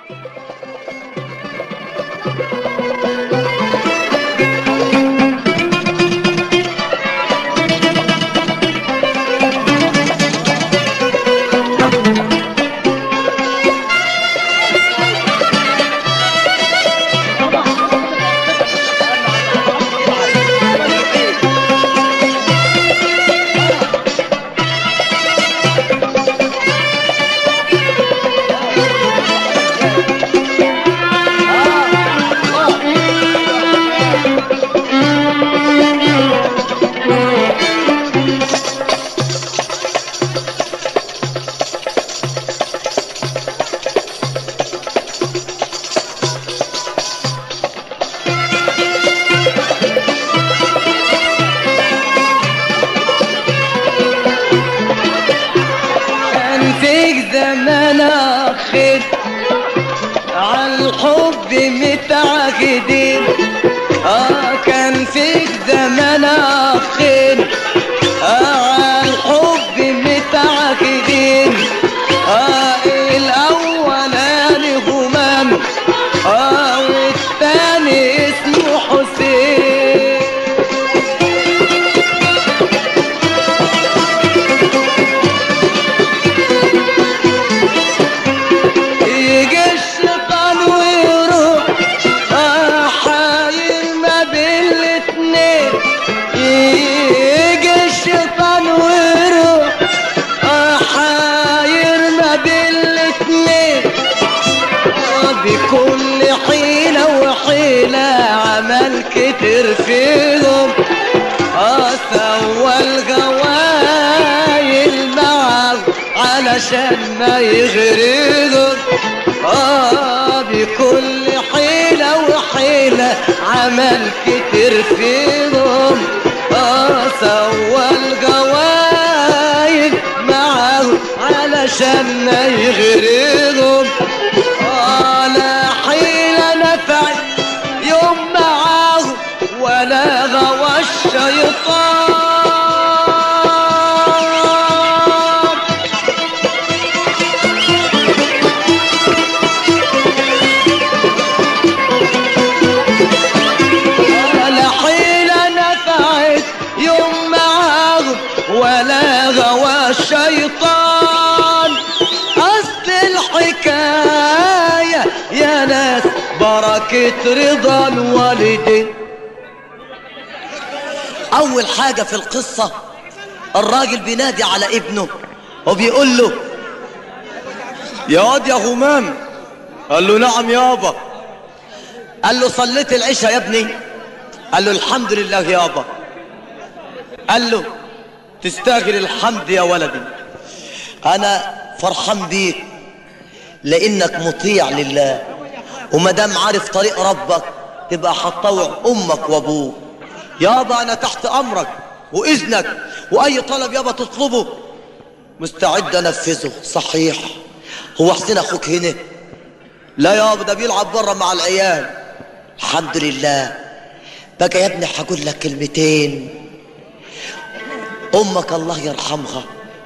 كان فيك زمان اخد عالحب متعهدين اه كان فيك زمان اخد عالحب متعهدين اه الاولاني همام اه والتاني اسمه حسين يجي الشيطان ويروح آه حايل ما بين الاتنين يجي الشيطان ويروح آه حاير ما بين الاتنين آه بكل حيلة وحيلة عمل كتير فيهم آه سوى الغوايل معه علشان ما يغرقهم آه بكل حيلة وحيلة عمل كتير فيهم آه سوى الغوايل معه علشان ما يغرقهم آه لا حيلة نفعت يوم معاه ولا غوى الشيطان ولا حيلة نفعت يوم معاه ولا غوى الشيطان أصل الحكاية يا ناس بركة رضا الوالدين أول حاجة في القصة الراجل بينادي على ابنه وبيقول له يا واد يا غمام قال له نعم يابا قال له صليت العشاء يا ابني قال له الحمد لله يابا قال له تستاهل الحمد يا ولدي انا فرحان بيك لانك مطيع لله وما دام عارف طريق ربك تبقى هتطوع امك وابوك يابا انا تحت امرك واذنك واي طلب يابا تطلبه مستعد انفذه صحيح هو حسين اخوك هنا لا يابا ده بيلعب بره مع العيال الحمد لله بقى يا ابني هقول لك كلمتين امك الله يرحمها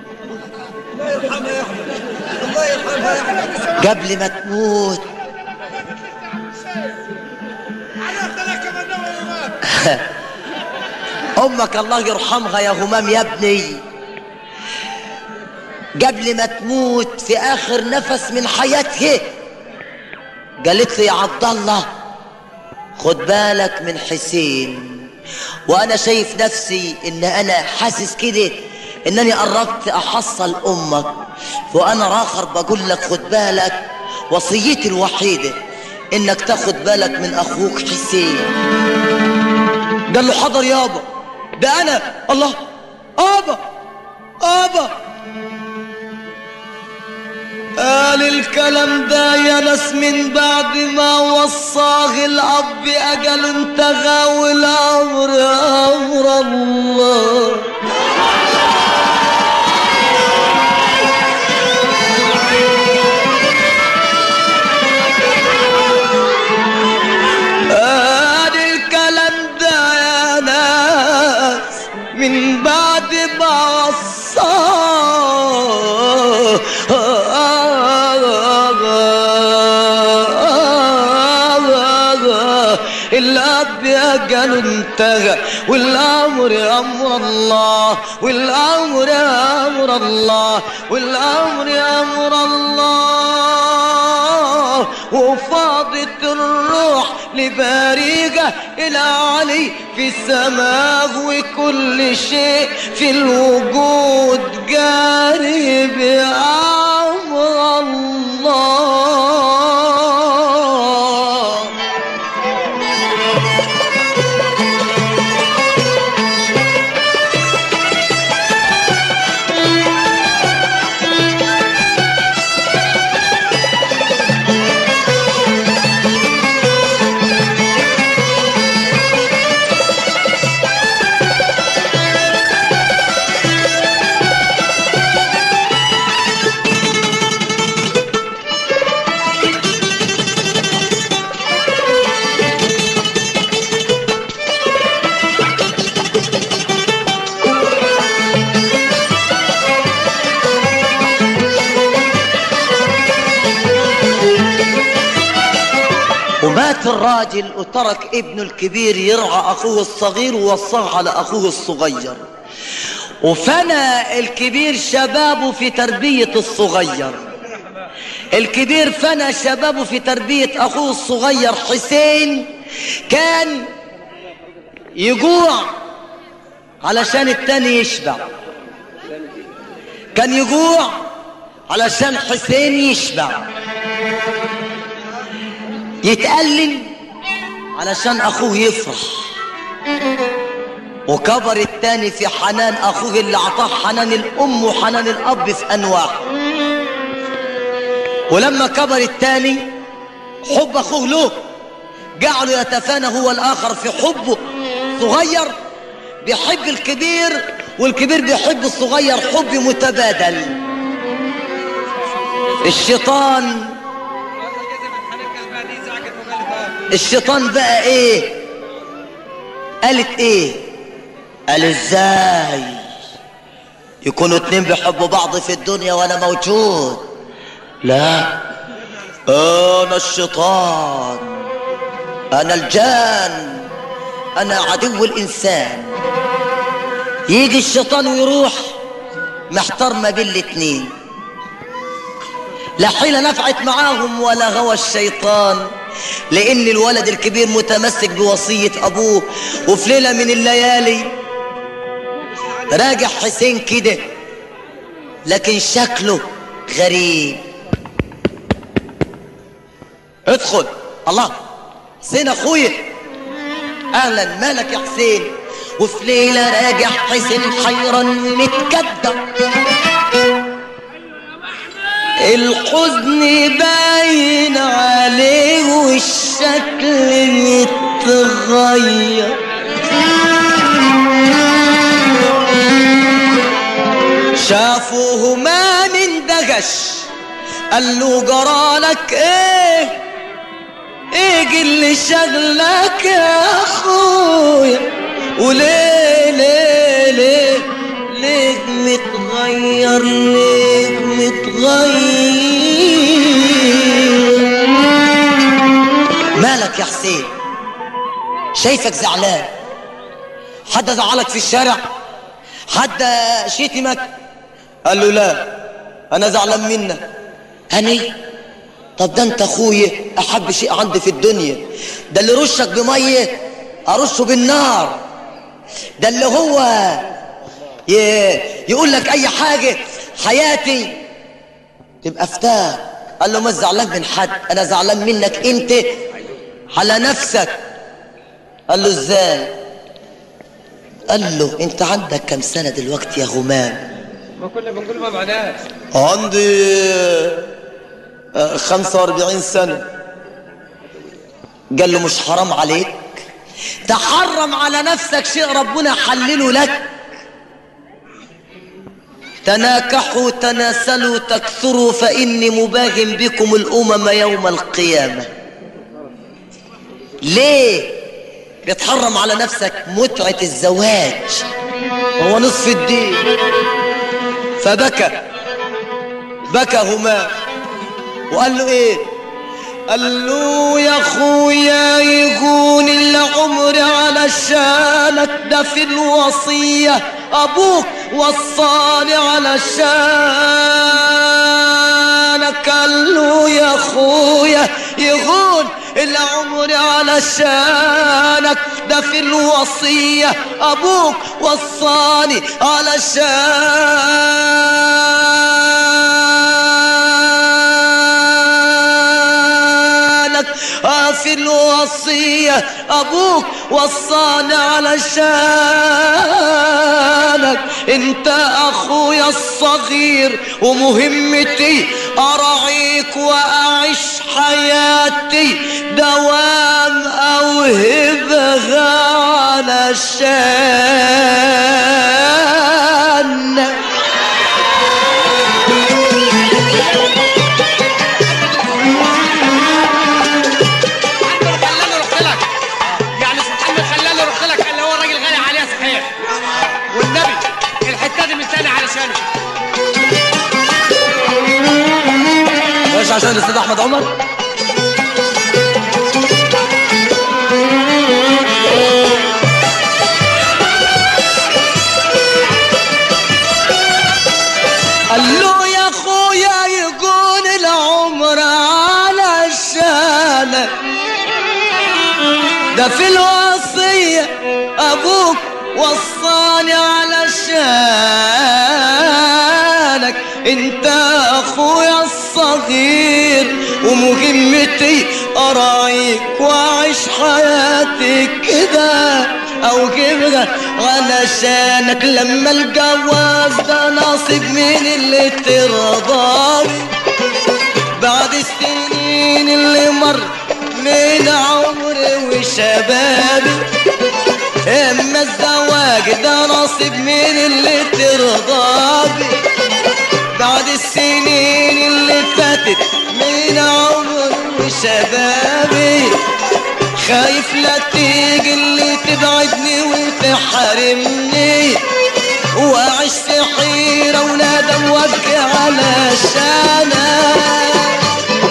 قبل ما تموت امك الله يرحمها يا همام يا ابني قبل ما تموت في اخر نفس من حياتها قالت لي يا عبد الله خد بالك من حسين وانا شايف نفسي ان انا حاسس كده انني قربت احصل امك وانا راخر بقول لك خد بالك وصيتي الوحيدة انك تاخد بالك من اخوك حسين قال له حضر يابا ده انا الله ابا ابا قال الكلام ده يا ناس من بعد ما وصاه الاب اجل انتهى والامر امر الله قال الكلام ده يا ناس من بعد ما وصاه الاب اجله انتهى والامر امر الله والامر امر الله والامر امر الله وفاضت الروح لبريقة إلى علي في السماء وكل شيء في الوجود جاري بأمر الله ومات الراجل وترك ابنه الكبير يرعى اخوه الصغير ووصاه على اخوه الصغير وفنى الكبير شبابه في تربية الصغير الكبير فنى شبابه في تربية اخوه الصغير حسين كان يجوع علشان التاني يشبع كان يجوع علشان حسين يشبع يتألم علشان أخوه يفرح وكبر التاني في حنان أخوه اللي أعطاه حنان الأم وحنان الأب في أنواع ولما كبر التاني حب أخوه له جعله يتفانى هو الآخر في حبه صغير بيحب الكبير والكبير بيحب الصغير حب متبادل الشيطان الشيطان بقى ايه قالت ايه قال ازاي يكونوا اتنين بيحبوا بعض في الدنيا وانا موجود لا انا الشيطان انا الجان انا عدو الانسان يجي الشيطان ويروح محتار ما بين الاتنين لا حيلة نفعت معاهم ولا غوى الشيطان لان الولد الكبير متمسك بوصية ابوه وفي ليلة من الليالي راجع حسين كده لكن شكله غريب ادخل الله حسين اخويا اهلا مالك يا حسين وفي ليلة راجع حسين حيران متكدر الحزن باين عليه والشكل متغير شافوه ما من دغش قال له جرالك ايه ايه اللي شغلك يا اخويا وليه ليه ليه ليه متغير ليه متغير مالك يا حسين شايفك زعلان حد زعلك في الشارع حد شتمك قال له لا انا زعلان منك هني طب ده انت اخويا احب شيء عندي في الدنيا ده اللي رشك بميه ارشه بالنار ده اللي هو ي... يقول لك اي حاجه حياتي تبقى فتاه قال له ما زعلان من حد انا زعلان منك انت على نفسك قال له ازاي قال له انت عندك كم سنه دلوقتي يا غمام ما كنا بنقول ما معناه عندي آه، 45 سنة قال له مش حرام عليك تحرم على نفسك شيء ربنا حلله لك تناكحوا تناسلوا تكثروا فإني مباغ بكم الأمم يوم القيامة ليه بتحرم على نفسك متعة الزواج هو نصف الدين فبكى بكى هما وقال له ايه قال له يا اخويا يهون العمر علشانك ده في الوصية ابوك وصاني علشانك قال له يا اخويا يهون العمر علشانك ده في الوصية ابوك وصاني علشانك آه في الوصية أبوك وصاني علشانك أنت أخويا الصغير ومهمتي أرعيك وأعيش حياتي دوام أوهبها علشانك خلاني رحت لك يعني سبحان الله خلاني رحت لك اللي هو الراجل غالي عليها صحيح والنبي الحته دي مثالي علشانك ماشي عشان الاستاذ احمد عمر قال له يا اخويا يكون العمر علشانك ده في الوصية ابوك وصاني علشانك انت اخويا الصغير ومهمتي اراعيك واعيش حياتي كده او كده علشانك لما الجواز ده نصيب مين اللي ترضاني بعد السنين اللي مر من عمري وشبابي اما الزواج ده نصيب مين اللي ترضى بي بعد السنين اللي فاتت من عمري وشبابي خايف لا تيجي اللي تبعدني وتحرمني واعيش في حيرة وندم وابكي علشانك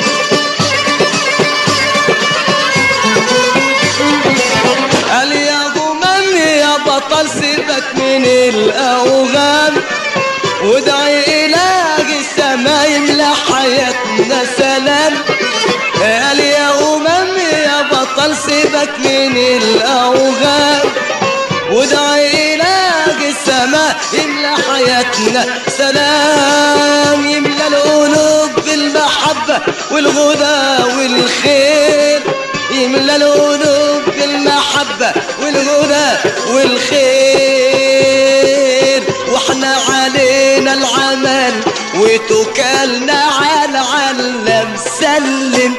قال يا غمام يا بطل سيبك من الاوغام وادعي إلهي السما يملى حياتنا سلام قال يا غمام يا بطل سيبك من الاوغام وادعي إلهي السما يملى حياتنا سلام يملى القلوب بالمحبة والغدى والخير يملى القلوب بالمحبة والهدى والخير واحنا علينا العمل وتكلنا على علم سلم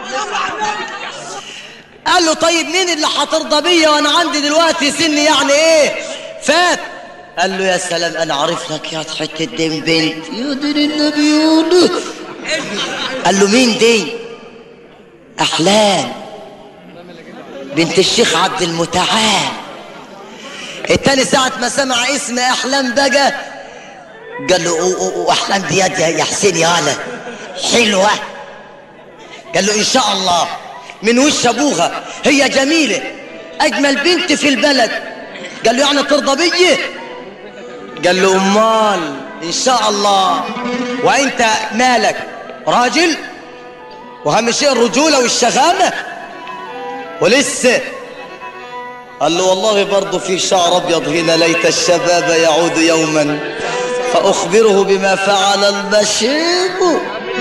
قال له طيب مين اللي هترضى بيا وانا عندي دلوقتي سن يعني ايه فات قال له يا سلام انا عارف لك يا حته دين بنت يا دين النبي يونس قال له مين دي احلام بنت الشيخ عبد المتعال التاني ساعة ما سمع اسم احلام بقى قال له أو- أو- أو احلام دي يا يا حسين يالا حلوة قال له ان شاء الله من وش ابوها هي جميلة اجمل بنت في البلد قال له يعني ترضى بيي قال له امال ان شاء الله وانت مالك راجل واهم شيء الرجولة والشغامة ولسه قال له والله برضه في شعر ابيض هنا ليت الشباب يعود يوما فاخبره بما فعل البشير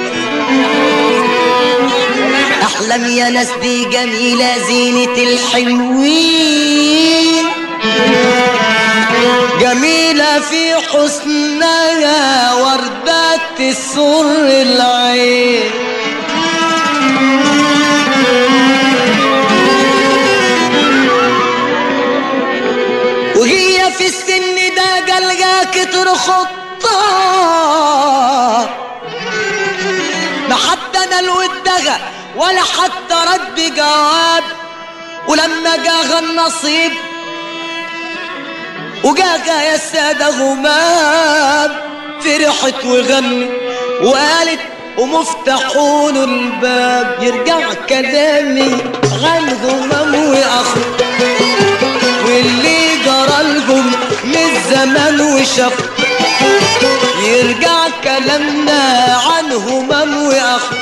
احلم يا ناس دي جميله زينه الحلوين جميله في حسنها وردات السر العين وهي في السن ده قلقا كتر خطاه ما حتى نال ودغى ولا حتى رد جواب ولما جاها النصيب وجاها يا سادة غمام فرحت وغني وقالت ومفتحون الباب يرجع كلامي عن همم واخو واللي جرى لهم من زمان وشاف يرجع كلامنا عن همم واخو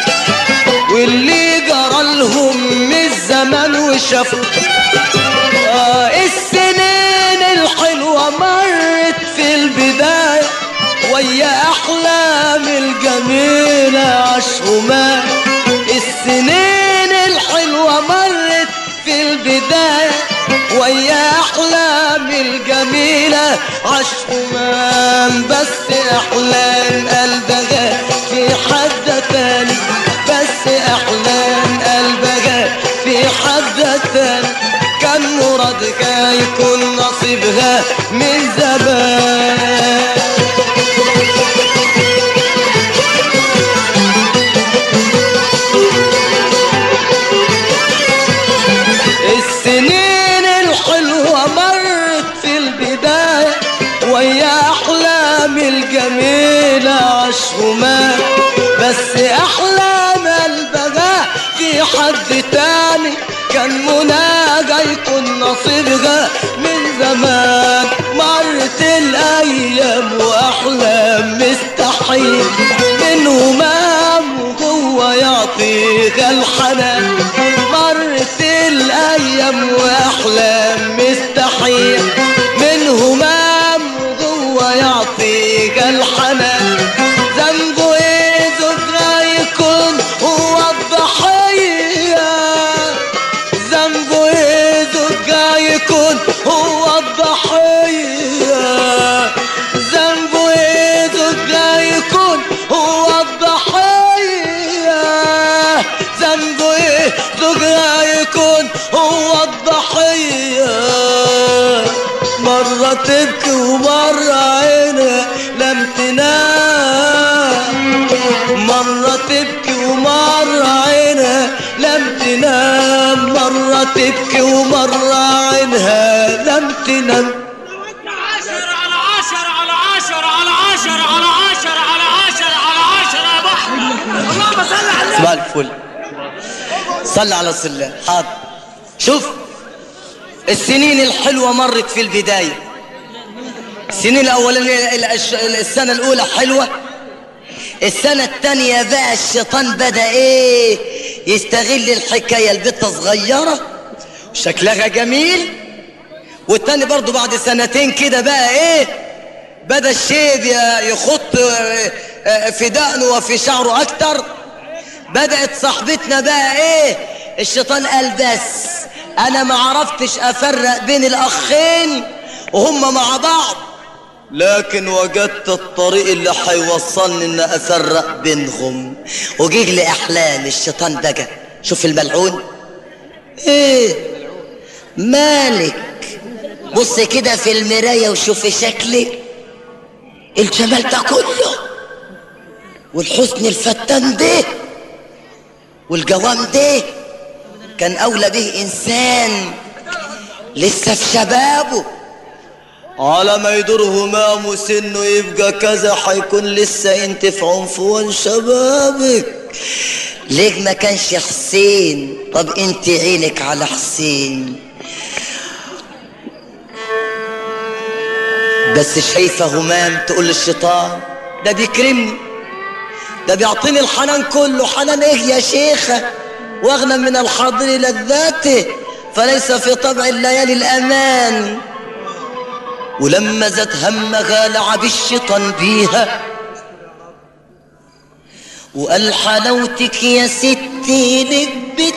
واللي جرى لهم من زمان وشاف آه السنين الحلوة مرت في البداية ويا أحلام الجميلة عاشهما السنين الحلوة مرت في البداية ويا أحلام الجميلة عاشهما بس أحلام قلبها في حد تاني بس أحلام قلبها في حد تاني كان مرادها يكون نصيبها من زمان السنين الحلوة مرت في البداية ويا أحلام الجميلة عاشهما بس أحلام البغاء في حد تاني كان مناجا يكون نصيبها من زمان مرت الأيام وأحلام مستحيل من همام وهو يعطيها الحنان مرت الأيام وأحلام مستحيل من همام وهو يعطيها الحنان ذنبه إيه ذكرى يكون هو الضحية ذنبه إيه ذكرى يكون هو الضحية ذنبه إيه ذكرى يكون هو الضحية ذنبه إيه ذكرى يكون هو الضحية مرة تبكي ومرة عينها لم تنام مرة تبكي ومرة عينها لم تنام مرة تبكي ومرة عينها لم تنام عشر على عشر على عشر على عشر على عشر على عشر على عشر يا بحر اللهم صل على صباح الفل صلى على السلام حاضر شوف السنين الحلوة مرت في البداية السنين الأولانية الأش- السنة الأولى حلوة السنة الثانية بقى الشيطان بدأ إيه يستغل الحكاية البت صغيرة شكلها جميل والتاني برضو بعد سنتين كده بقى إيه بدأ الشيب ي- يخط آه، آه، في دقنه وفي شعره أكتر بدأت صاحبتنا بقى ايه الشيطان قال بس انا ما عرفتش افرق بين الاخين وهم مع بعض لكن وجدت الطريق اللي هيوصلني ان افرق بينهم وجيج لي احلام الشيطان بقى شوف الملعون ايه مالك بص كده في المراية وشوفي شكلي الجمال ده كله والحسن الفتان ده والجوام ده كان اولى به انسان لسه في شبابه على ما يدور همام سنه يبقى كذا حيكون لسه انت في عنفوان شبابك ليه ما كانش حسين طب انت عينك على حسين بس شايفه همام تقول للشيطان ده بيكرمني ده بيعطيني الحنان كله حنان ايه يا شيخة واغنى من الحاضر لذاته فليس في طبع الليالي الامان ولما زاد همها لعب الشيطان بيها وقال حلاوتك يا ستي لك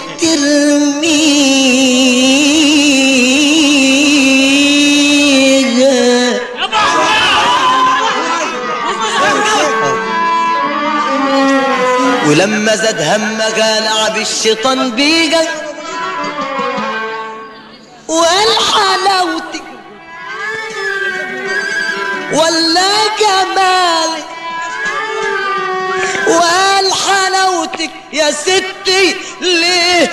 بترميها يا بحر ولما زاد همها لعب الشيطان بيها وقال حلاوتك ولا جمالك وقال حلاوتك يا ستي ليه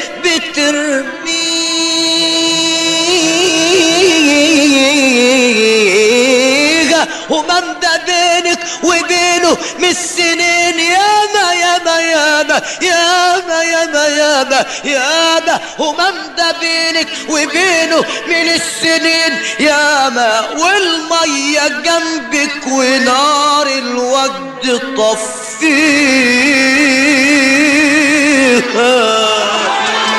بترميها همام ده بينك وبينه وبينه من السنين ياما ياما ياما ياما ياما ياما ياما همام ده بينك وبينه من السنين ياما والمية جنبك ونار الوجد طفيها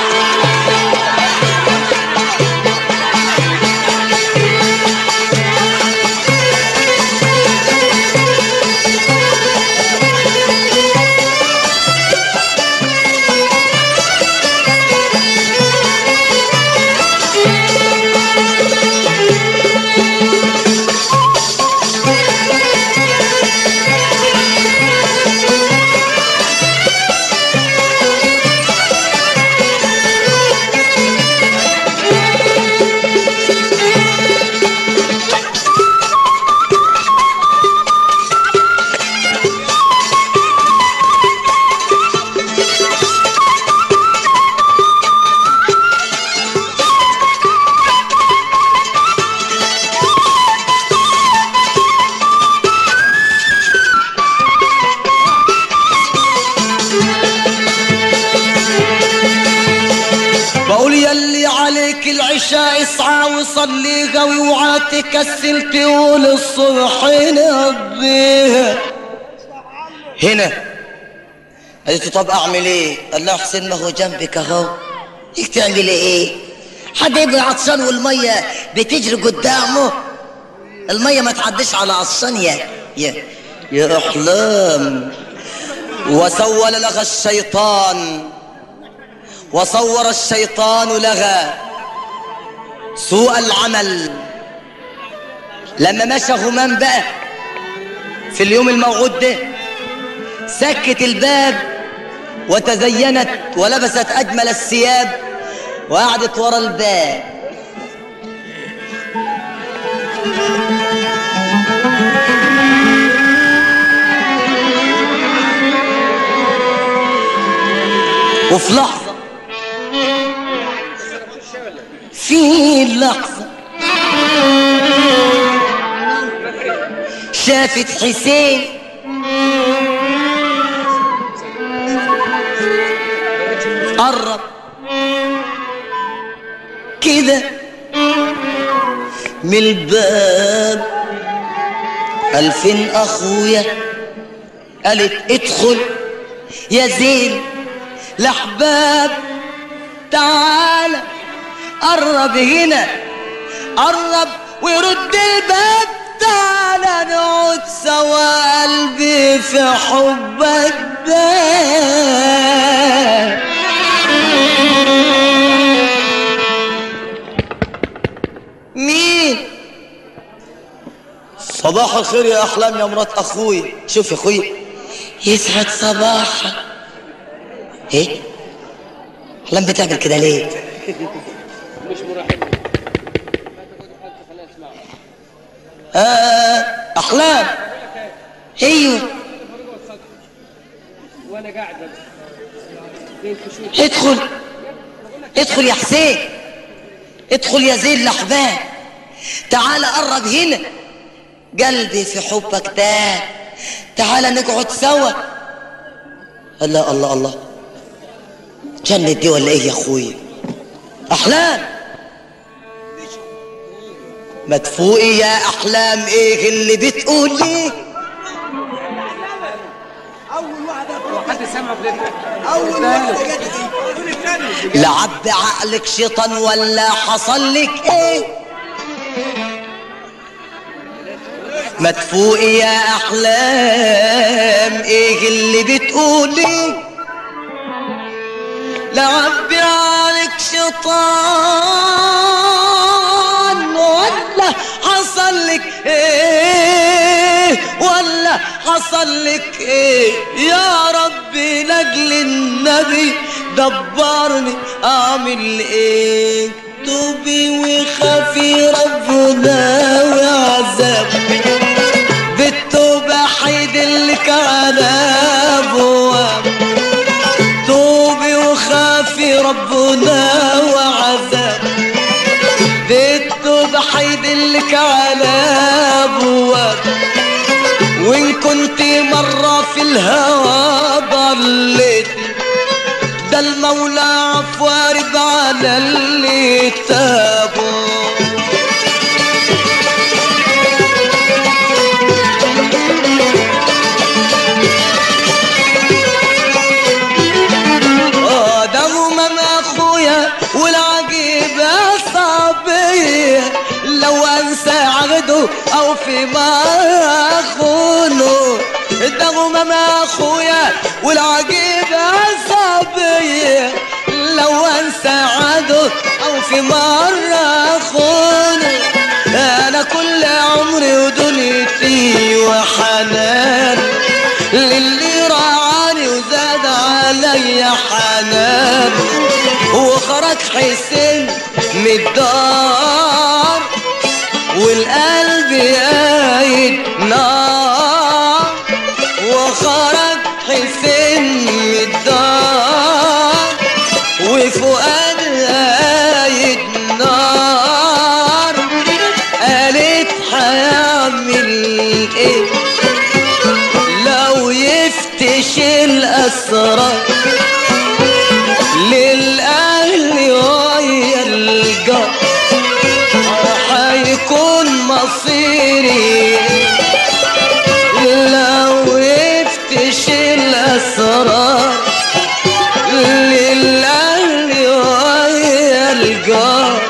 بقول يلي عليك العشاء اسعى وصلي قوي وعا تكسل تقول الصبح نقضيها هنا قالت له طب اعمل ايه قال لها حسين ما هو جنبك اهو ليك تعمل ايه حد يبقى عطشان والميه بتجري قدامه الميه ما تعديش على عطشان يا يا يا احلام وسول لها الشيطان وصور الشيطان لها سوء العمل لما مشى همام بقى في اليوم الموعود ده سكت الباب وتزينت ولبست أجمل الثياب وقعدت ورا الباب وفي لحظة في لحظة شافت حسين قرب كده من الباب ألفين أخويا قالت ادخل يا زين الأحباب تعالى قرب هنا قرب ويرد الباب تعالى نقعد سوا قلبي في حبك ده مين صباح الخير يا احلام يا مرات اخوي شوف يا اخوي يسعد صباحك ايه احلام بتعمل كده ليه آه احلام ايوه وانا قاعد ادخل ادخل يا حسين ادخل يا زين الاحباب تعال قرب هنا قلبي في حبك ده تعال نقعد سوا الله الله الله جنة دي ولا ايه يا اخويا احلام ما تفوقي يا احلام ايه اللي بتقولي حد سمع في اول واحده جت لعب بعقلك شيطان ولا حصل لك ايه ما تفوقي يا احلام ايه اللي بتقولي لعب بعقلك شيطان ولا حصل لك ايه ولا حصل لك ايه يا ربي لاجل النبي دبرني اعمل ايه توبي وخافي ربنا وعذاب بالتوبة حيدلك على ابواب توبي وخافي ربنا وعذاب بالتوبة حيدلك على ابواب وان كنت مرة الهوى ضلت ده المولى عفوارب على اللي تابوا آه ده همام اخويا والعجيب صعبية لو انسى عهده او في ما اخونه ده همام اخويا والعجيب صعبية لو انسى عهده او في مرة اخونه انا كل عمري ودنيتي وحنان للي رعاني وزاد علي حنان وخرج حسين من الدار والقلب قايد نار وخرج حسين من الدار وفؤاد قايد نار قالت هيعمل ايه لو يفتش الأسرار للأهل ويا الجار حيكون مصيري لو يفتش الأسرار للأهل ويا الجار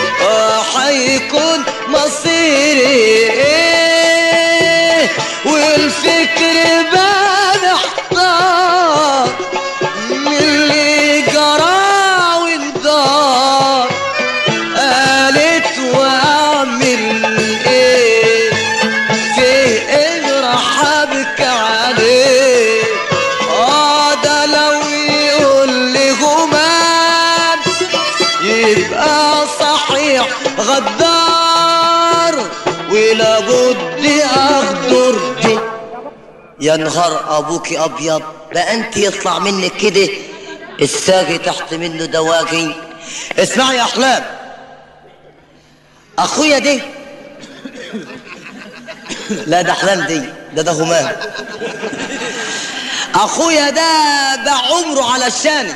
حيكون مصيري إيه والفكر بان احتار من اللي جرى وانضار قالت واعمل ايه في ايه راح ابكي عليه اه ده لو يقول لي همام يبقى صحيح غدار ولا بد اغدر دي يا نهار ابوك ابيض بقى انت يطلع منك كده الساقي تحت منه دواقي اسمعي يا احلام اخويا دي لا ده احلام دي ده ده همام اخويا ده باع عمره علشاني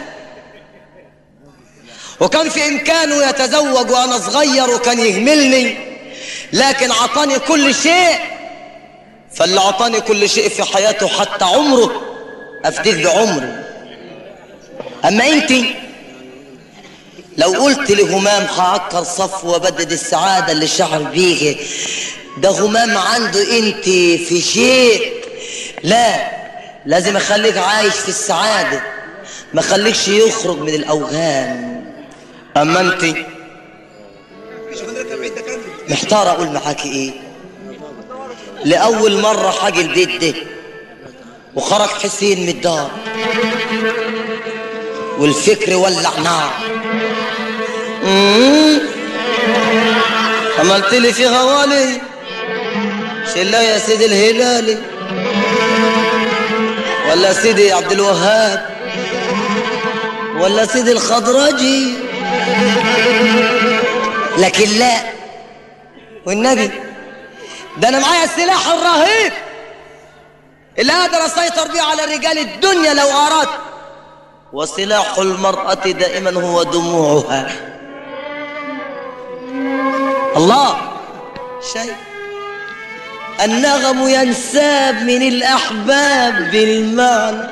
وكان في امكانه يتزوج وانا صغير وكان يهملني لكن عطاني كل شيء فاللي عطاني كل شيء في حياته حتى عمره افديك بعمري اما انت لو قلت لهمام هعكر صف وبدد السعادة اللي شعر بيه ده همام عنده انت في شيء لا لازم اخليك عايش في السعادة ما خليكش يخرج من الاوهام اما انت محتار اقول معاكي ايه لاول مرة حاجة البيت ده وخرج حسين من الدار والفكر ولع نار مم. عملت لي في غوالي شلا يا سيدي الهلالي ولا سيدي عبد الوهاب ولا سيدي الخضرجي لكن لا والنبي ده انا معايا السلاح الرهيب اللي اقدر اسيطر بيه على رجال الدنيا لو اردت وسلاح المرأة دائما هو دموعها الله شيء النغم ينساب من الأحباب بالمعنى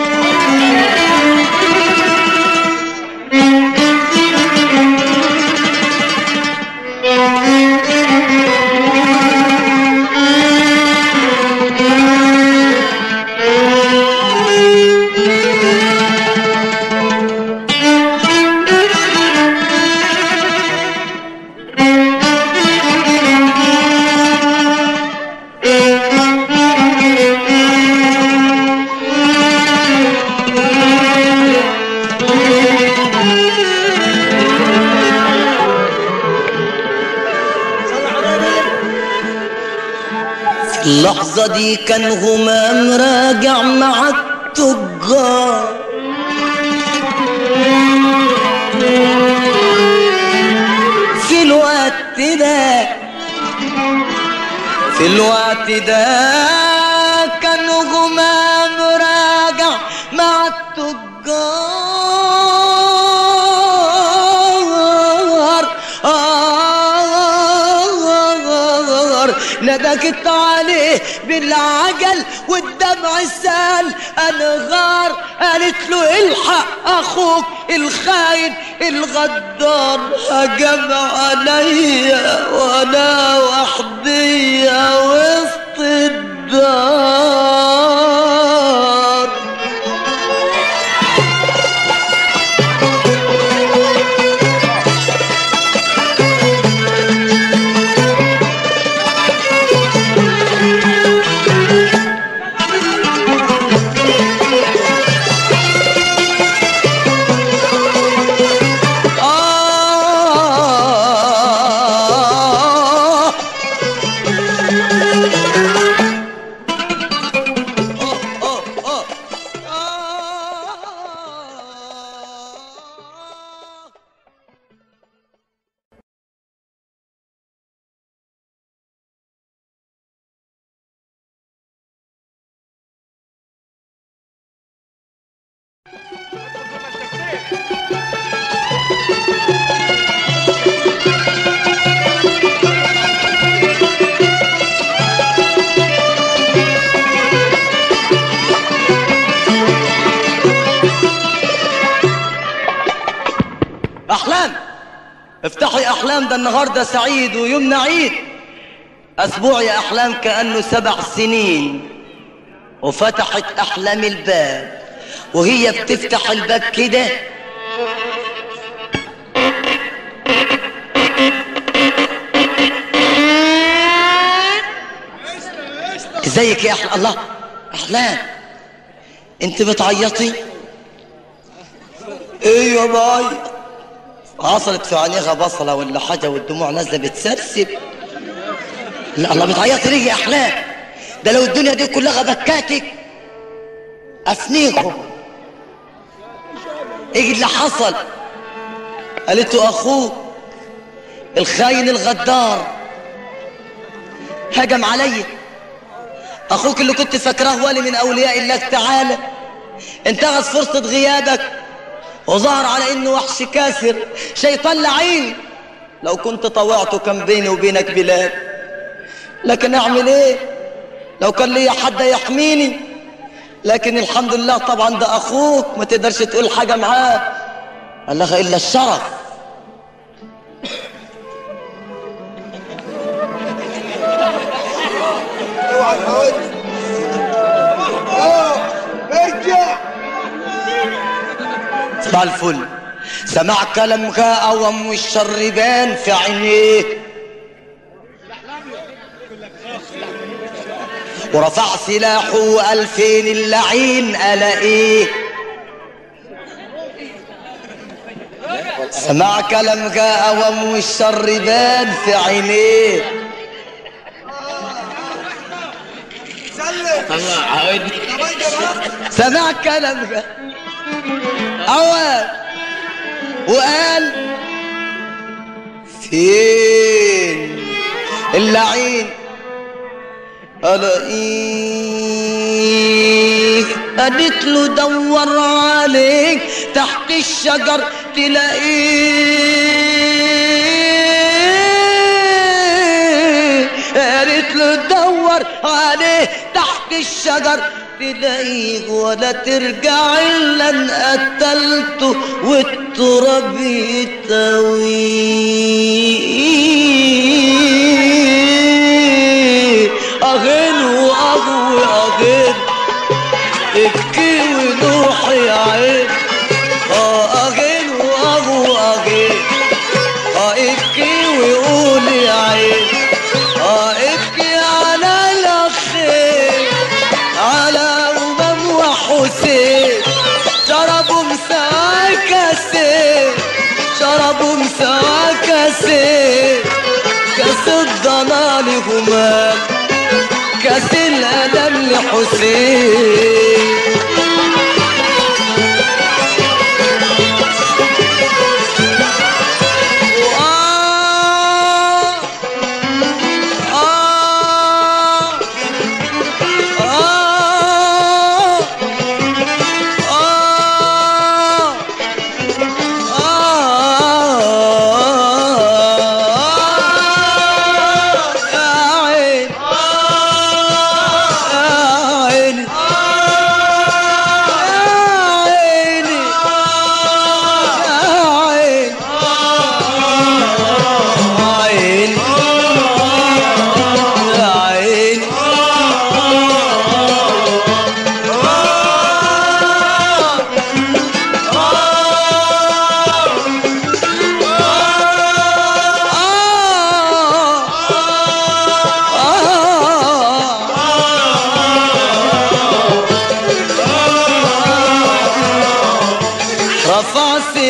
في اللحظة دي كان همام راجع مع التجار في الوقت ده في الوقت ده كان همام ندكت عليه بالعجل والدمع سال انغار قالت له الحق اخوك الخاين الغدار هجم عليا وانا وحدي وسط الدار آه احلام افتحي احلام ده النهارده سعيد ويومنا عيد اسبوع يا احلام كانه سبع سنين وفتحت احلام الباب وهي بتفتح الباب كده ازيك يا احلام الله احلام انت بتعيطي ايه يا باي حصلت في عينيها بصلة ولا حاجة والدموع نازلة بتسرسب لا الله بتعيطي ليه يا أحلام ده لو الدنيا دي كلها بكاتك أفنيكم ايه اللي حصل قالت له أخوك الخاين الغدار هجم عليا أخوك اللي كنت فاكراه ولي من أولياء الله تعالى انتهز فرصة غيابك وظهر على انه وحش كاسر شيطان لعين لو كنت طوعته كان بيني وبينك بلاد لكن اعمل ايه لو كان لي حد يحميني لكن الحمد لله طبعا ده اخوك ما تقدرش تقول حاجة معاه قال لها الا الشرف اوعى تحاول اه ارجع صباح الفل سمع كلامها اوام والشر بان في عينيه ورفع سلاحه وقال فين اللعين الاقيه سمع كلامها اوام والشر بان في عينيه سلم الله عاودني طب انت بقى سمع كلامها أول وقال فين اللعين ألاقيه قالت له دور عليك تحت الشجر تلاقيه قالت له دور عليه تحت الشجر تلاقيه ولا ترجع الا ان قتلته والتراب يتويه اغن واغوي اغن ابكي ونوح يا عين اه اغن واغوي اغن اه ابكي وقول يا عين اه ابكي على الاخير على امام وحسين شربوا مساء كاسين شربوا مساء كاسين كاس الضلال همام كاس الالم لحسين وآه آه آه آه آه يا عين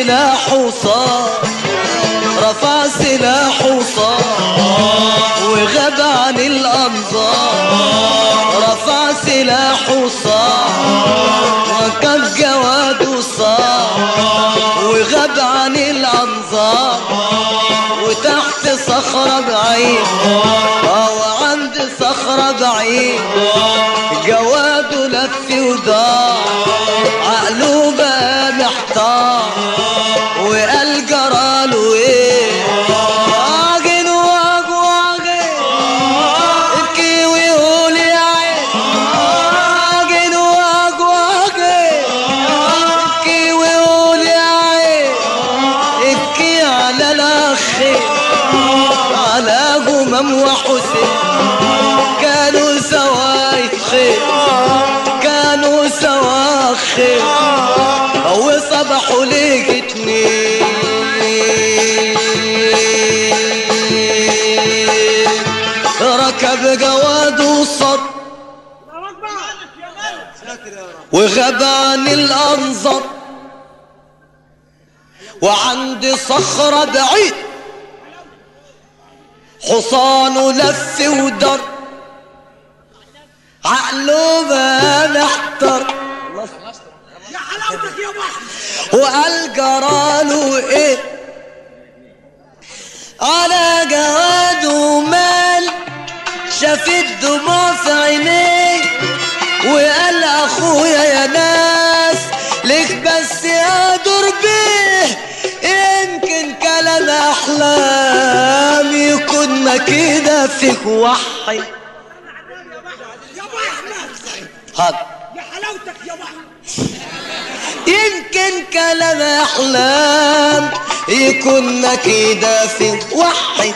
سلاحه صار رفع سلاحه صار وغاب عن الأنظار رفع سلاحه صار وكان جواده صار وغاب عن الأنظار وتحت صخرة بعيد أو عند صخرة بعيد جواده لف ودار عقله بقى محتار وقال جراله ايه واجن واج واجن ابكي ويقول يا عين واجن واج واجن ابكي ويقول يا عين ابكي على الاخ على همم وحسين كانوا سوا خير كانوا سوا خير وصبحوا ليك اتنين ركب جواد وصد وغاب عن الأنظر وعند صخرة بعيد حصانه لف ودر عقله ما محتر يا حلاوتك يا بحر وقال جراله ايه على جواده مال شاف الدموع في عينيه وقال اخويا يا ناس ليك بس يا دور بيه يمكن كلام احلام يكون ما كده فيك وحي يا بحر هاد يا حلاوتك يا بحر يمكن كلام احلام يكون كده في وحي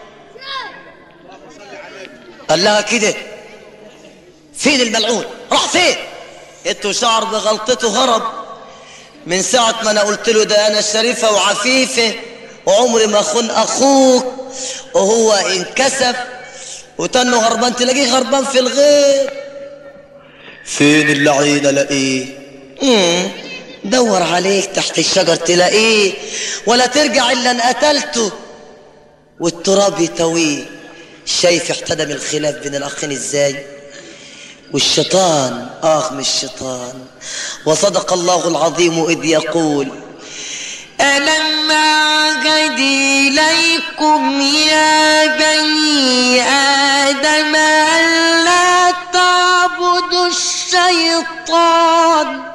قال لها كده فين الملعون راح فين انتوا شعر بغلطته هرب من ساعة ما انا قلت له ده انا شريفة وعفيفة وعمري ما اخون اخوك وهو انكسف وتنه هربان تلاقيه هربان في الغير فين اللعين الاقيه مم. دور عليك تحت الشجر تلاقيه ولا ترجع الا ان قتلته والتراب يتويه شايف احتدم الخلاف بين الاخين ازاي والشيطان اخ من الشيطان وصدق الله العظيم اذ يقول ألم أعهد إليكم يا بني آدم ألا تعبدوا الشيطان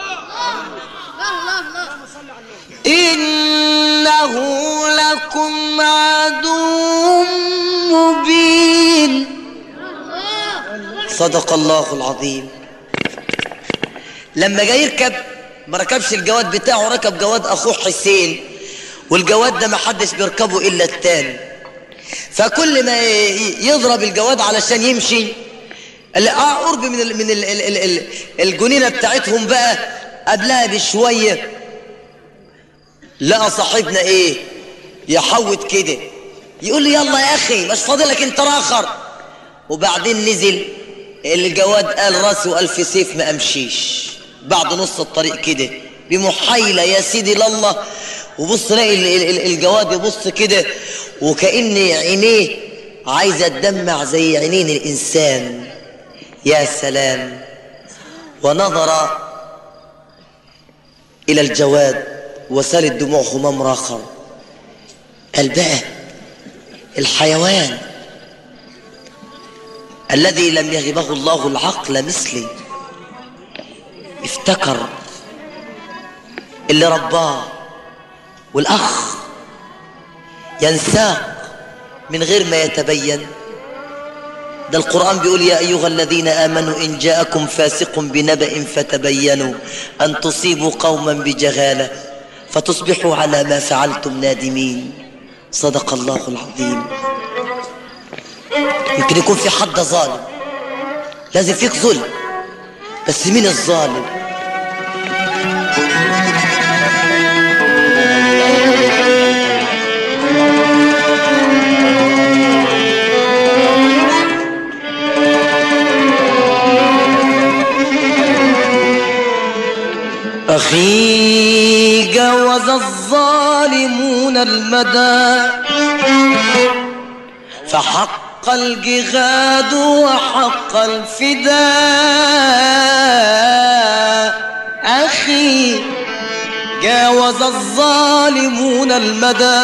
إنه لكم عدو مبين صدق الله العظيم لما جاي يركب ما ركبش الجواد بتاعه ركب جواد اخوه حسين والجواد ده ما حدش بيركبه الا التاني فكل ما ي- يضرب الجواد علشان يمشي ال- اه قرب من ال من ال ال ال ال الجنينه بتاعتهم بقى قبلها بشويه لقى صاحبنا ايه يحوت كده يقول لي يلا يا اخي مش فاضلك انت راخر وبعدين نزل الجواد قال راسه ألف سيف ما أمشيش بعد نص الطريق كده بمحايلة يا سيدي لله وبص لاقي ال- ال- ال- الجواد يبص كده وكأن عينيه عايزة تدمع زي عينين الإنسان يا سلام ونظر إلى الجواد وسالت دموع همام راخر قال بقى الحيوان الذي لم يهبه الله العقل مثلي افتكر اللي رباه والأخ ينساه من غير ما يتبين ده القرآن بيقول يا أيها الذين آمنوا إن جاءكم فاسق بنبأ فتبينوا أن تصيبوا قوما بجهالة فتصبحوا على ما فعلتم نادمين صدق الله العظيم يمكن يكون في حد ظالم لازم فيك ظلم بس مين الظالم أخي جوز جاوز الظالمون المدى فحق الجهاد وحق الفداء أخي جاوز الظالمون المدى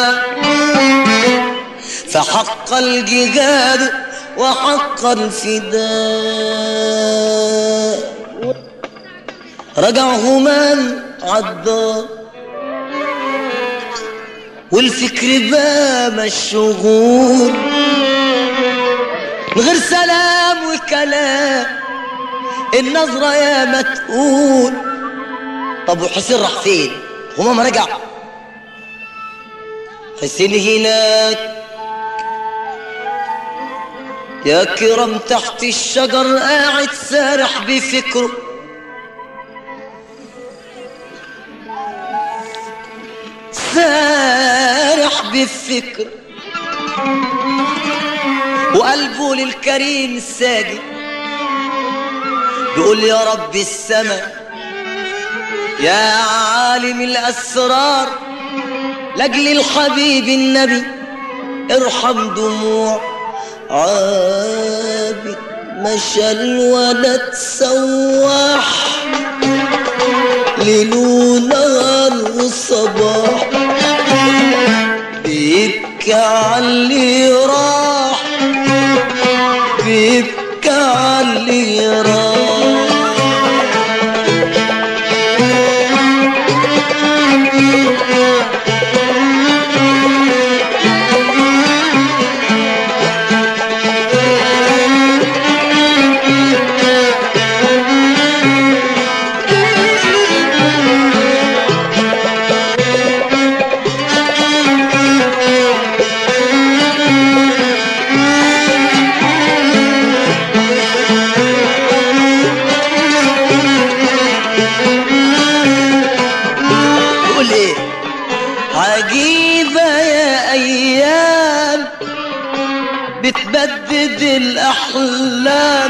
فحق الجهاد وحق الفداء رجع همان عالدار والفكر بام الشغول من غير سلام وكلام النظرة يا ما تقول طب وحسين راح فين همام رجع حسين هناك يا كرم تحت الشجر قاعد سارح بفكره سارح بفكر وقلبه للكريم الساجد بيقول يا رب السماء يا عالم الأسرار لأجل الحبيب النبي ارحم دموع عابد مشى الولد سواح ليل ونهار وصباح بيبكي على اللي راح بيبكي على اللي راح يقول ايه عجيبة يا ايام بتبدد الاحلام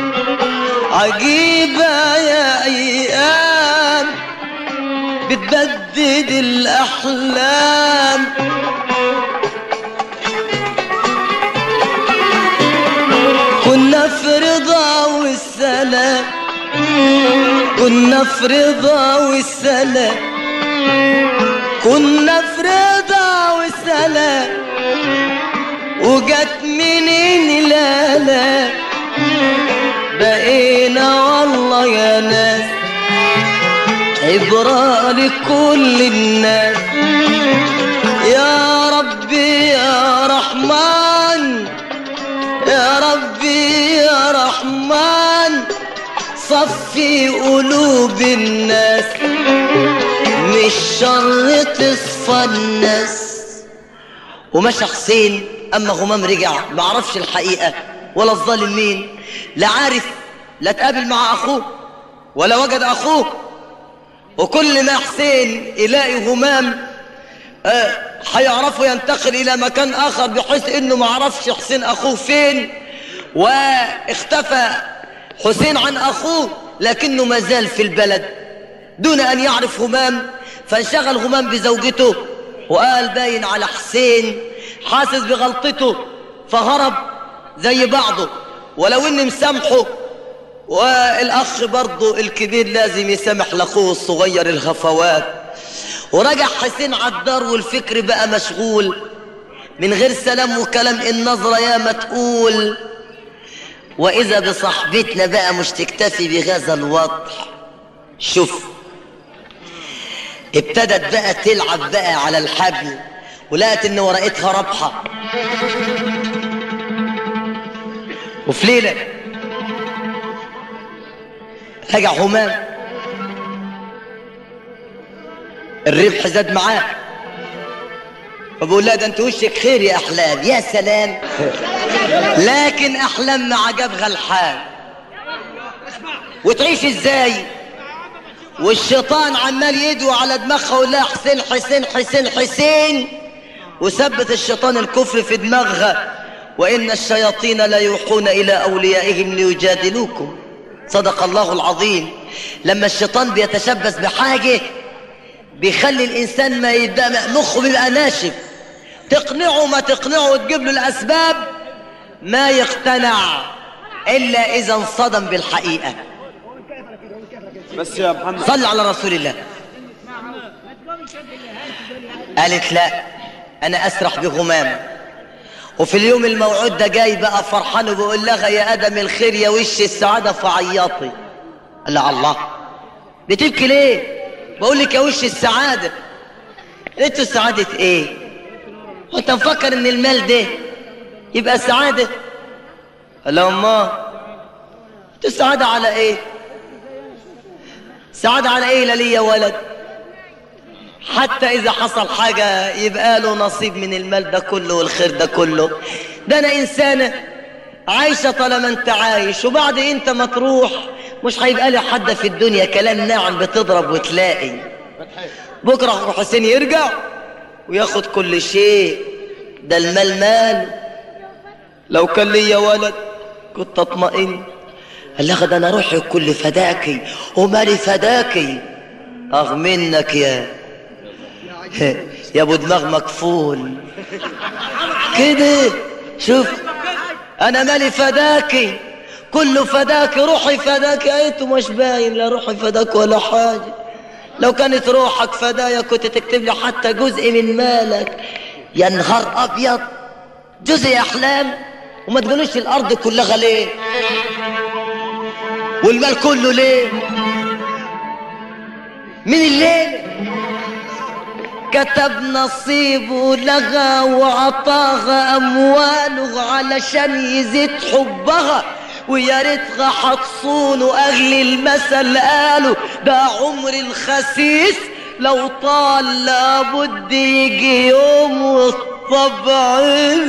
عجيبة يا ايام بتبدد الاحلام كنا في رضا والسلام كنا في رضا والسلام كنا في رضا والسلام وجت منين لا لا بقينا والله يا ناس عبرة لكل الناس يا ربي يا رحمن يا ربي يا رحمن صفي قلوب الناس مش شر تصفى الناس ومشى حسين اما غمام رجع ما عرفش الحقيقه ولا الظالم مين لا عارف لا تقابل مع اخوه ولا وجد اخوه وكل ما حسين يلاقي غمام آه، هيعرفوا ينتقل الى مكان اخر بحيث انه ما عرفش حسين اخوه فين واختفى حسين عن اخوه لكنه ما زال في البلد دون ان يعرف همام فانشغل همام بزوجته وقال باين على حسين حاسس بغلطته فهرب زي بعضه ولو اني مسامحه والاخ برضه الكبير لازم يسامح لاخوه الصغير الهفوات ورجع حسين على الدار والفكر بقى مشغول من غير سلام وكلام النظرة يا ما تقول وإذا بصاحبتنا بقى مش تكتفي بهذا الوضع شوف ابتدت بقى تلعب بقى على الحبل ولقت ان ورقتها رابحة وفي ليلة رجع همام الربح زاد معاه فبقول لها ده انت وشك خير يا احلام يا سلام لكن احلام ما عجبها الحال وتعيش ازاي والشيطان عمال يدعو على دماغها ويقول لها حسين حسين حسين حسين وثبت الشيطان الكفر في دماغها وان الشياطين لا يوحون الى اوليائهم ليجادلوكم صدق الله العظيم لما الشيطان بيتشبث بحاجه بيخلي الانسان ما يبقى مخه بيبقى ناشف تقنعه ما تقنعه وتجيب له الاسباب ما يقتنع الا اذا انصدم بالحقيقه بس يا محمد صل على رسول الله قالت لا انا اسرح بغمام وفي اليوم الموعود ده جاي بقى فرحان وبيقول لها يا ادم الخير يا وش السعاده فعياطي قال لها الله بتبكي ليه بقول لك يا وش السعاده انتوا سعاده ايه وانت مفكر ان المال ده يبقى سعاده قال لها امال انتوا سعاده على ايه سعادة على ايه لا ليا ولد حتى اذا حصل حاجة يبقى له نصيب من المال ده كله والخير ده كله ده انا انسانة عايشة طالما انت عايش وبعد انت ما تروح مش هيبقى لي حد في الدنيا كلام ناعم بتضرب وتلاقي بكرة اخو حسين يرجع وياخد كل شيء ده المال مال لو كان ليا ولد كنت اطمئن قال لها ده انا روحي كل فداكي ومالي فداكي اغ منك يا يا ابو دماغ مكفول كده شوف انا مالي فداكي كله فداكي روحي فداكي انتوا مش باين لا روحي فداك ولا حاجه لو كانت روحك فدايا كنت تكتب لي حتى جزء من مالك يا نهار ابيض جزء احلام وما تقولوش الارض كلها ليه والمال كله ليه من الليل كتب نصيبه لغى وعطاها امواله علشان يزيد حبها ويا ريتها حتصونه اهل المثل قالوا ده عمر الخسيس لو طال لابد يجي يوم والطبع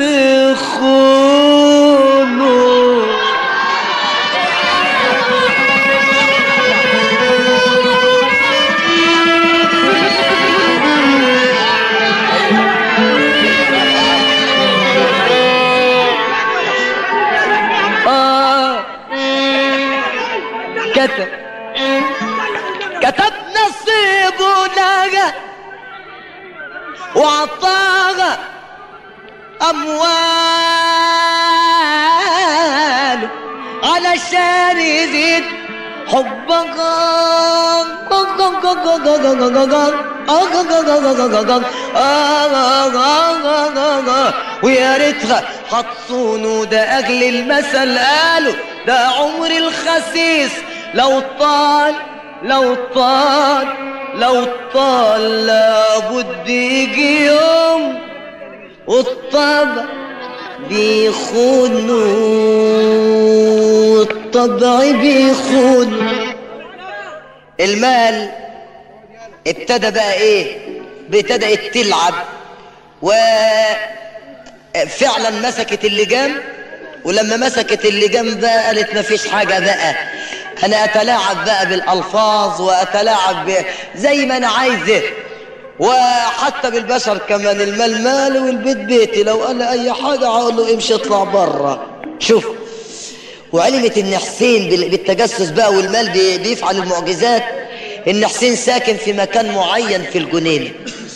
بيخونه آه كتب كتب نصيبه لقى وعطاها أموال علشان يزيد حبك ويا ريتها حتصونوا ده اجل المثل قالوا ده عمر الخسيس لو طال لو طال لو طال لابد يجي يوم والطبع بيخونوا الطبع بيخونوا المال ابتدى بقى ايه ابتدأت تلعب وفعلا مسكت اللجام ولما مسكت اللجام بقى قالت مفيش حاجة بقى انا اتلاعب بقى بالالفاظ واتلاعب ب... زي ما انا عايزه وحتى بالبشر كمان المال مالي والبيت بيتي لو قال لي اي حاجة هقول له امشي اطلع بره شوف وعلمت ان حسين بال- بالتجسس بقى والمال بي- بيفعل المعجزات ان حسين ساكن في مكان معين في الجنينه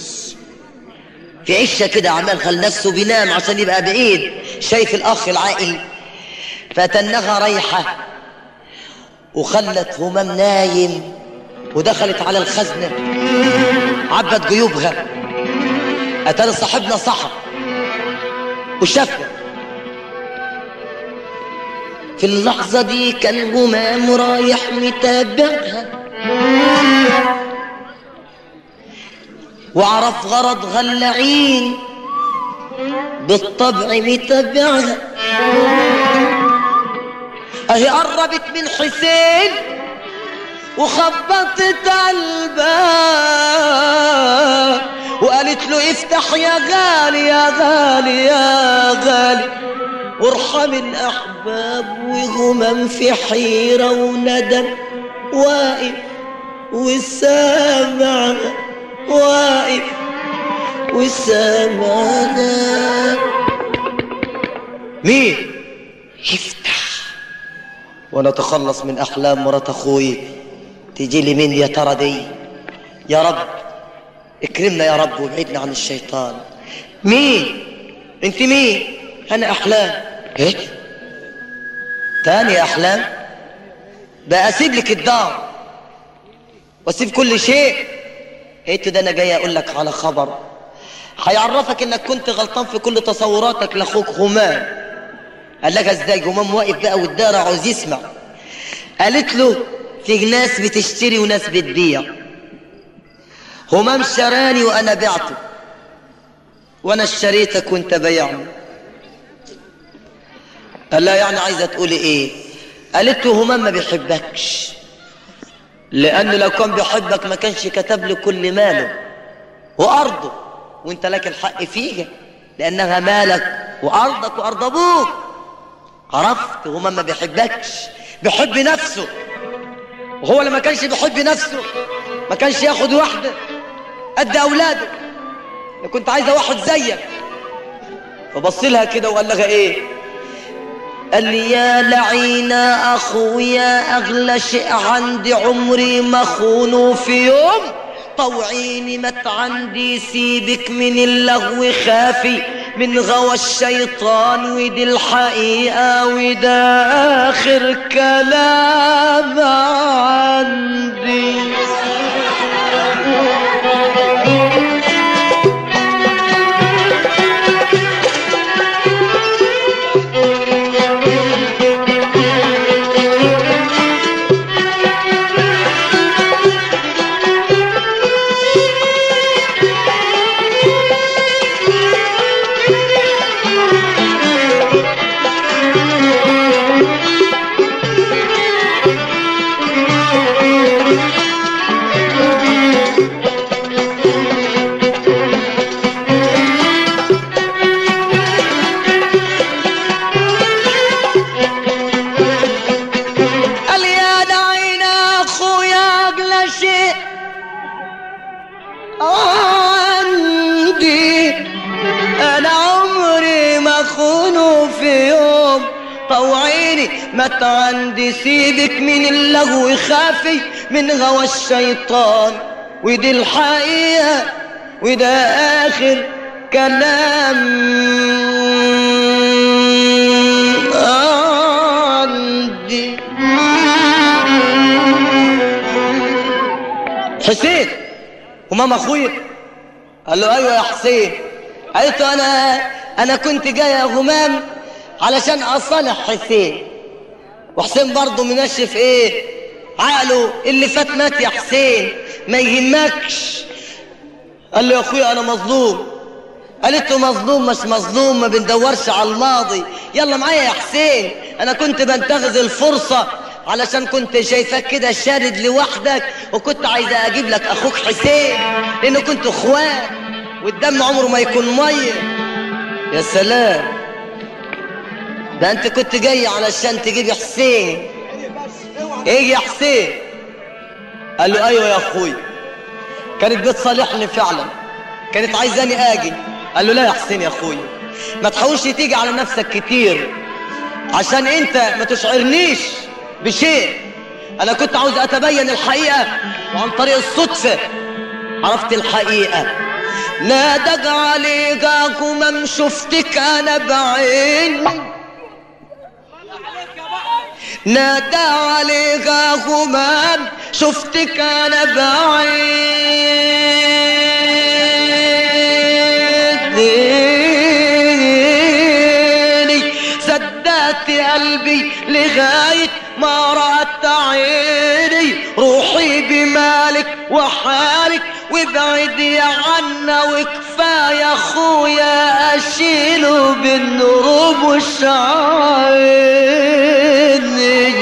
في عشه كده عمال خل نفسه بينام عشان يبقى بعيد شايف الاخ العاقل فتنغى ريحه وخلت همام نايم ودخلت على الخزنه عبت جيوبها اتاري صاحبنا صحى وشافنا في اللحظة دي كان همام رايح متابعها وعرف غرضها اللعين بالطبع متابعها اهي قربت من حسين وخبطت على الباب وقالت له افتح يا غالي يا غالي يا غالي وارحم الاحباب وهمم في حيره وندم واقف والسامع واقف والسامع مين افتح وانا اتخلص من احلام مرات اخوي تجي لي مين يا ترى دي يا رب اكرمنا يا رب وابعدنا عن الشيطان مين انت مين انا احلام ايه تاني يا احلام بقى اسيب لك الدار واسيب كل شيء قلت ده انا جاي اقول لك على خبر هيعرفك انك كنت غلطان في كل تصوراتك لاخوك همام قال لك ازاي همام واقف بقى والدار عاوز يسمع قالت له في ناس بتشتري وناس بتبيع همام شراني وانا بعته وانا اشتريتك وانت بيعني قال لها يعني عايزه تقولي ايه قالت له همام ما بيحبكش لانه لو كان بيحبك ما كانش كتب له كل ماله وارضه وانت لك الحق فيها لانها مالك وارضك وارض ابوك عرفت همام ما بيحبكش بيحب نفسه وهو لما كانش بيحب نفسه ما كانش ياخد واحده قد اولاده انا كنت عايزه واحد زيك فبص لها كده وقال لها ايه قال لي يا لعينا اخويا اغلى شيء عندي عمري ما خونه في يوم طوعيني مت عندي سيبك من اللغو خافي من غوى الشيطان ودي الحقيقة وده آخر كلام عندي قال يا دعينا اخويا اغلى شيء عندي انا عمري ما خونه في يوم طوعيني مت عندي سيبك من اللغو خافي من غوى الشيطان ودي الحقيقة وده آخر كلام عندي حسين وماما اخويا قال له ايوه يا حسين قالت له انا انا كنت جاي يا غمام علشان اصالح حسين وحسين برضه منشف ايه عقله اللي فات مات يا حسين ما يهمكش قال له يا اخويا انا مظلوم قالت له مظلوم مش مظلوم ما بندورش على الماضي يلا معايا يا حسين انا كنت بنتخذ الفرصة علشان كنت شايفاك كده شارد لوحدك وكنت عايزة اجيب لك اخوك حسين لانه كنت اخوات والدم عمره ما يكون مية يا سلام ده انت كنت جاي علشان تجيب حسين ايه يا حسين قال له ايوه يا اخوي كانت بتصالحني فعلا كانت عايزاني اجي قال له لا يا حسين يا اخوي ما تحاولش تيجي على نفسك كتير عشان انت ما تشعرنيش بشيء انا كنت عاوز اتبين الحقيقة وعن طريق الصدفة عرفت الحقيقة نادق عليك ما شفتك انا بعيني نادى عليك غمام شفتك انا بعيني سدات قلبي لغاية ما رأت عيني روحي بمالك وحالك وابعدي عنا وكفاية اخويا اشيله بالنروب والشعيني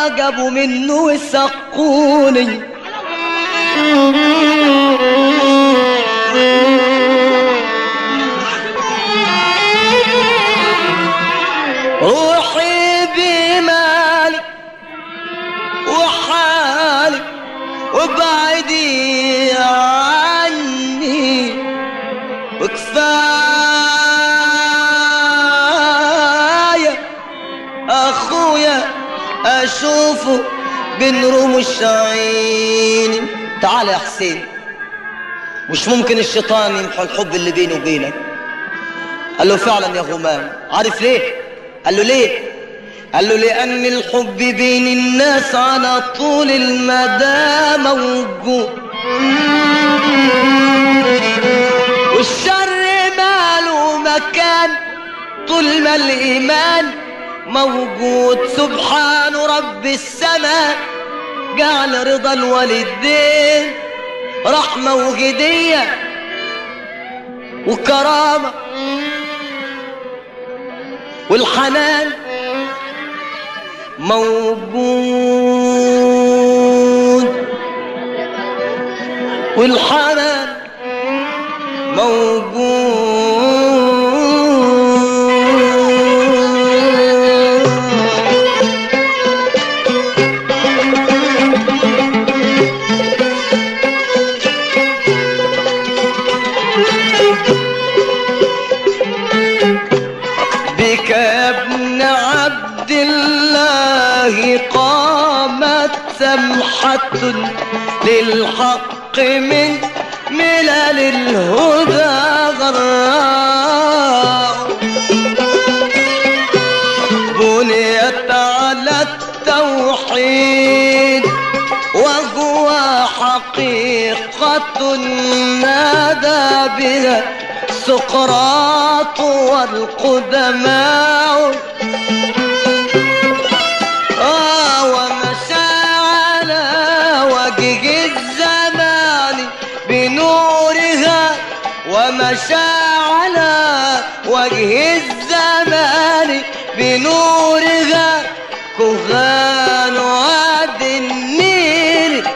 جابوا منه وسقوني روحي بمالي وحالي وابعدي عني وكفاية أخويا أشوفه بنرمش عيني تعال يا حسين مش ممكن الشيطان يمحو الحب اللي بيني وبينك قال له فعلا يا غمام عارف ليه قال له ليه قال له لأن الحب بين الناس على طول المدى موجود والشر ماله مكان طول ما الإيمان موجود سبحان رب السماء جعل رضا الوالدين رحمة وهدية وكرامة والحنان موجود والحنان موجود بك يا ابن عبد الله قامت سمحة للحق من ملل الهدى غراء بنيت على التوحيد وهو حقيقة نادى بها سقراط والقدماء آه ومشى على وجه الزمان بنورها ومشى على وجه الزمان بنورها كهان واد النيل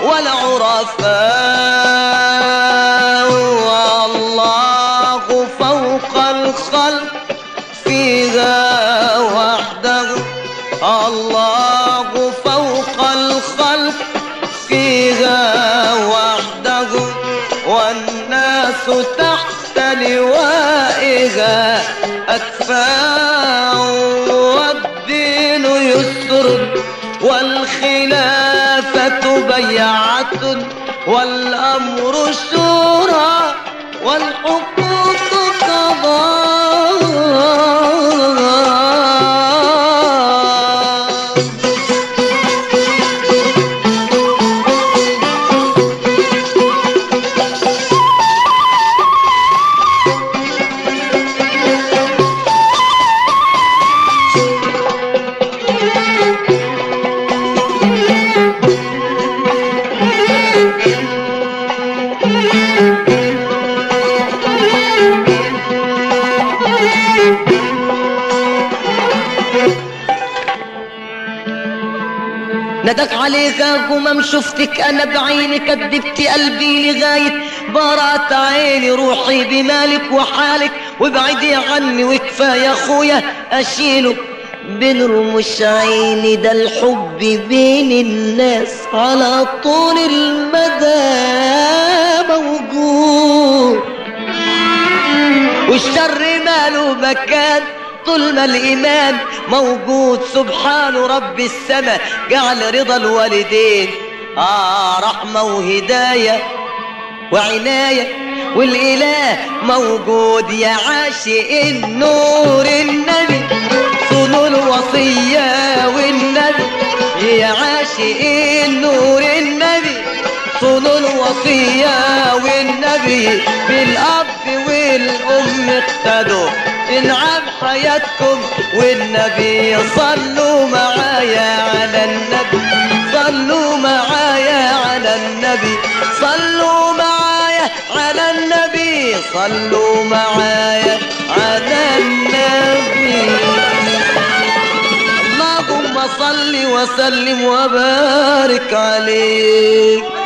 والعرفاء والله فوق الخلق فيها وحده الله فوق الخلق فيها وحده والناس تحت لوائها أكفاء والدين يسر والخلافة بيعة والأمر شورى والحقوق قضاء ندك عليك همم شفتك انا بعيني كدبت قلبي لغاية برات عيني روحي بمالك وحالك وابعدي عني وكفاية يا اخويا اشيله بنرمش عيني ده الحب بين الناس على طول المدى موجود والشر ماله مكان طول ما الإيمان موجود سبحان رب السماء جعل رضا الوالدين آه رحمة وهداية وعناية والإله موجود يا عاشق النور النبي صنوا الوصية والنبي يا عاشق النور النبي صنوا الوصية والنبي بالأب والأم اقتدوا انعم حياتكم والنبي صلوا معايا على النبي صلوا معايا على النبي صلوا معايا على النبي صلوا معايا على النبي اللهم صل وسلم وبارك عليك